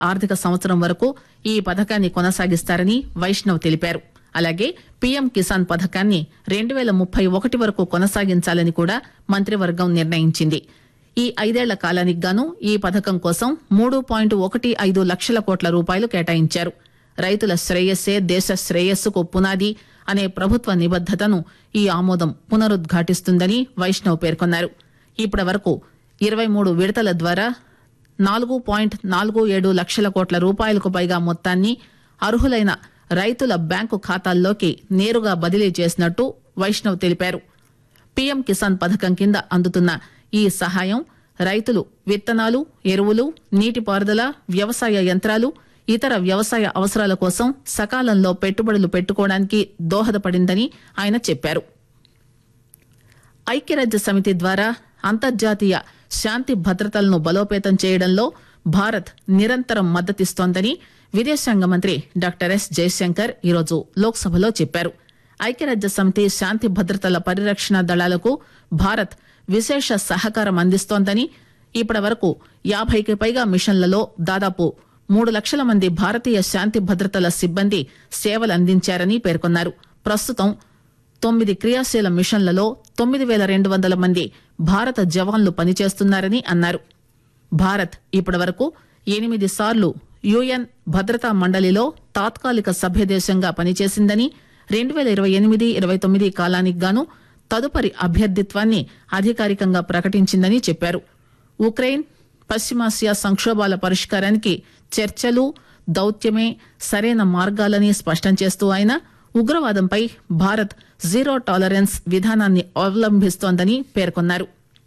ఆర్థిక సంవత్సరం వరకు ఈ పథకాన్ని కొనసాగిస్తారని వైష్ణవ్ తెలిపారు అలాగే పీఎం కిసాన్ పథకాన్ని రెండు వేల ముప్పై ఒకటి వరకు కొనసాగించాలని కూడా మంత్రివర్గం నిర్ణయించింది ఈ ఐదేళ్ల కాలానికి గాను ఈ పథకం కోసం మూడు పాయింట్ ఒకటి ఐదు లక్షల కోట్ల రూపాయలు కేటాయించారు రైతుల శ్రేయస్సే దేశ శ్రేయస్సుకు పునాది అనే ప్రభుత్వ నిబద్దతను ఈ ఆమోదం పునరుద్ఘాటిస్తుందని వైష్ణవ్ పేర్కొన్నారు ఇప్పటి వరకు ఇరవై మూడు విడతల ద్వారా నాలుగు పాయింట్ నాలుగు ఏడు లక్షల కోట్ల రూపాయలకు పైగా మొత్తాన్ని అర్హులైన రైతుల బ్యాంకు ఖాతాల్లోకి నేరుగా బదిలీ చేసినట్టు వైష్ణవ్ తెలిపారు పీఎం కిసాన్ పథకం కింద అందుతున్న ఈ సహాయం రైతులు విత్తనాలు ఎరువులు నీటిపారుదల వ్యవసాయ యంత్రాలు ఇతర వ్యవసాయ అవసరాల కోసం సకాలంలో పెట్టుబడులు పెట్టుకోవడానికి దోహదపడిందని ఆయన చెప్పారు ఐక్యరాజ్య సమితి ద్వారా అంతర్జాతీయ శాంతి భద్రతలను బలోపేతం చేయడంలో భారత్ నిరంతరం మద్దతిస్తోందని విదేశాంగ మంత్రి డాక్టర్ ఎస్ జయశంకర్ ఈరోజు లోక్సభలో చెప్పారు ఐక్యరాజ్య సమితి శాంతి భద్రతల పరిరక్షణ దళాలకు భారత్ విశేష సహకారం అందిస్తోందని ఇప్పటి వరకు యాభైకి పైగా మిషన్లలో దాదాపు మూడు లక్షల మంది భారతీయ శాంతి భద్రతల సిబ్బంది సేవలందించారని పేర్కొన్నారు ప్రస్తుతం తొమ్మిది క్రియాశీల మిషన్లలో తొమ్మిది వేల రెండు వందల మంది భారత జవాన్లు పనిచేస్తున్నారని అన్నారు భారత్ ఇప్పటి వరకు ఎనిమిది సార్లు యుఎన్ భద్రతా మండలిలో తాత్కాలిక సభ్యదేశంగా పనిచేసిందని రెండు వేల ఇరవై ఎనిమిది ఇరవై తొమ్మిది కాలానికి గాను తదుపరి అభ్యర్థిత్వాన్ని అధికారికంగా ప్రకటించిందని చెప్పారు ఉక్రెయిన్ పశ్చిమాసియా సంక్షోభాల పరిష్కారానికి చర్చలు దౌత్యమే సరైన మార్గాలని స్పష్టం చేస్తూ ఆయన ఉగ్రవాదంపై భారత్ జీరో టాలరెన్స్ విధానాన్ని అవలంబిస్తోందని పేర్కొన్నారు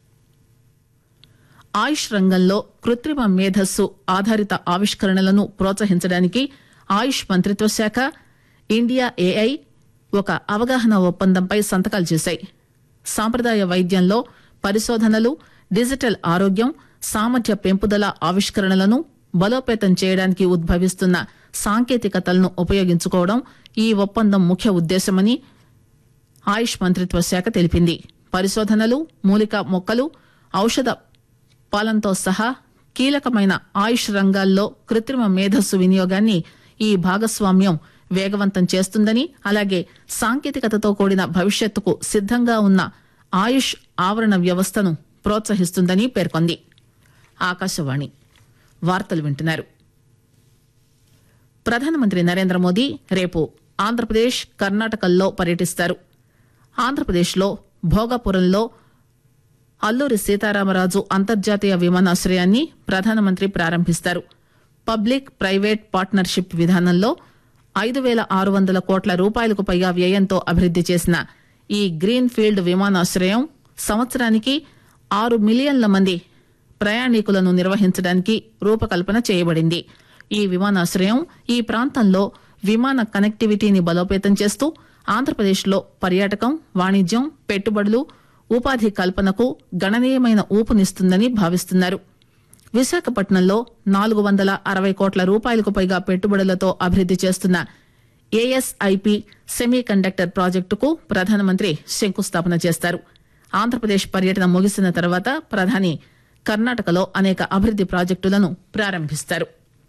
ఆయుష్ రంగంలో కృత్రిమ మేధస్సు ఆధారిత ఆవిష్కరణలను ప్రోత్సహించడానికి ఆయుష్ మంత్రిత్వ శాఖ ఇండియా ఏఐ ఒక అవగాహన ఒప్పందంపై సంతకాలు చేశాయి సాంప్రదాయ వైద్యంలో పరిశోధనలు డిజిటల్ ఆరోగ్యం సామర్థ్య పెంపుదల ఆవిష్కరణలను బలోపేతం చేయడానికి ఉద్భవిస్తున్న సాంకేతికతలను ఉపయోగించుకోవడం ఈ ఒప్పందం ముఖ్య ఉద్దేశమని ఆయుష్ మంత్రిత్వ శాఖ తెలిపింది పరిశోధనలు మూలిక మొక్కలు ఔషధ పాలనతో సహా కీలకమైన ఆయుష్ రంగాల్లో కృత్రిమ మేధస్సు వినియోగాన్ని ఈ భాగస్వామ్యం వేగవంతం చేస్తుందని అలాగే సాంకేతికతతో కూడిన భవిష్యత్తుకు సిద్దంగా ఉన్న ఆయుష్ ఆవరణ వ్యవస్థను ప్రోత్సహిస్తుందని పేర్కొంది ఆకాశవాణి వార్తలు వింటున్నారు ప్రధానమంత్రి నరేంద్ర మోదీ రేపు ఆంధ్రప్రదేశ్ కర్ణాటకల్లో పర్యటిస్తారు ఆంధ్రప్రదేశ్లో భోగాపురంలో అల్లూరి సీతారామరాజు అంతర్జాతీయ విమానాశ్రయాన్ని ప్రధానమంత్రి ప్రారంభిస్తారు పబ్లిక్ ప్రైవేట్ పార్ట్నర్షిప్ విధానంలో ఐదు వేల ఆరు వందల కోట్ల రూపాయలకు పైగా వ్యయంతో అభివృద్ది చేసిన ఈ గ్రీన్ ఫీల్డ్ విమానాశ్రయం సంవత్సరానికి ఆరు మిలియన్ల మంది ప్రయాణికులను నిర్వహించడానికి రూపకల్పన చేయబడింది ఈ విమానాశ్రయం ఈ ప్రాంతంలో విమాన కనెక్టివిటీని బలోపేతం చేస్తూ ఆంధ్రప్రదేశ్లో పర్యాటకం వాణిజ్యం పెట్టుబడులు ఉపాధి కల్పనకు గణనీయమైన ఊపునిస్తుందని భావిస్తున్నారు విశాఖపట్నంలో నాలుగు వందల అరవై కోట్ల రూపాయలకు పైగా పెట్టుబడులతో అభివృద్ది చేస్తున్న ఏఎస్ఐపి సెమీ కండక్టర్ ప్రాజెక్టుకు ప్రధానమంత్రి శంకుస్థాపన చేస్తారు ఆంధ్రప్రదేశ్ పర్యటన ముగిసిన తర్వాత ప్రధాని కర్ణాటకలో అనేక అభివృద్ది ప్రాజెక్టులను ప్రారంభిస్తారు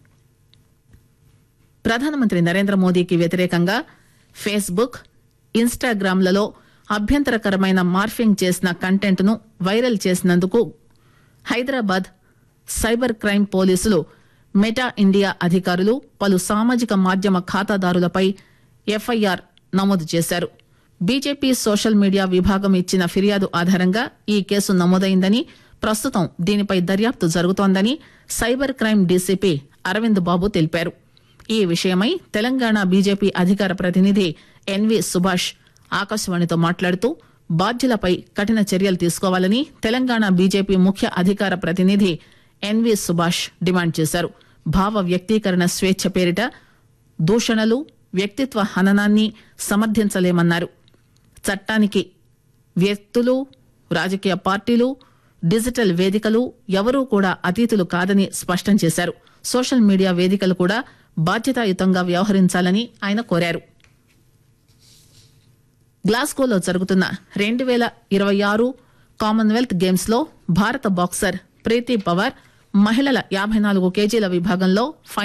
ప్రధానమంత్రి నరేంద్ర మోదీకి వ్యతిరేకంగా ఫేస్బుక్ ఇన్స్టాగ్రామ్లలో అభ్యంతరకరమైన మార్ఫింగ్ చేసిన కంటెంట్ ను వైరల్ చేసినందుకు హైదరాబాద్ సైబర్ క్రైమ్ పోలీసులు మెటా ఇండియా అధికారులు పలు సామాజిక మాధ్యమ ఖాతాదారులపై ఎఫ్ఐఆర్ నమోదు చేశారు బీజేపీ సోషల్ మీడియా విభాగం ఇచ్చిన ఫిర్యాదు ఆధారంగా ఈ కేసు నమోదైందని ప్రస్తుతం దీనిపై దర్యాప్తు జరుగుతోందని cyber crime DCP Aravind Babu తెలిపారు ఈ విషయమై తెలంగాణ బీజేపీ అధికార ప్రతినిధి ఎన్వి సుభాష్ ఆకాశవాణితో మాట్లాడుతూ బాధ్యులపై కఠిన చర్యలు తీసుకోవాలని తెలంగాణ బీజేపీ ముఖ్య అధికార ప్రతినిధి ఎన్వి సుభాష్ డిమాండ్ చేశారు భావ వ్యక్తీకరణ స్వేచ్ఛ పేరిట దూషణలు వ్యక్తిత్వ హననాన్ని సమర్థించలేమన్నారు చట్టానికి వ్యక్తులు రాజకీయ పార్టీలు డిజిటల్ వేదికలు ఎవరూ కూడా అతీతులు కాదని స్పష్టం చేశారు సోషల్ మీడియా వేదికలు కూడా బాధ్యతాయుతంగా వ్యవహరించాలని ఆయన కోరారు గ్లాస్గోలో జరుగుతున్న రెండు వేల ఇరవై ఆరు కామన్వెల్త్ గేమ్స్ లో భారత బాక్సర్ ప్రీతి పవార్ మహిళల యాభై నాలుగు కేజీల విభాగంలో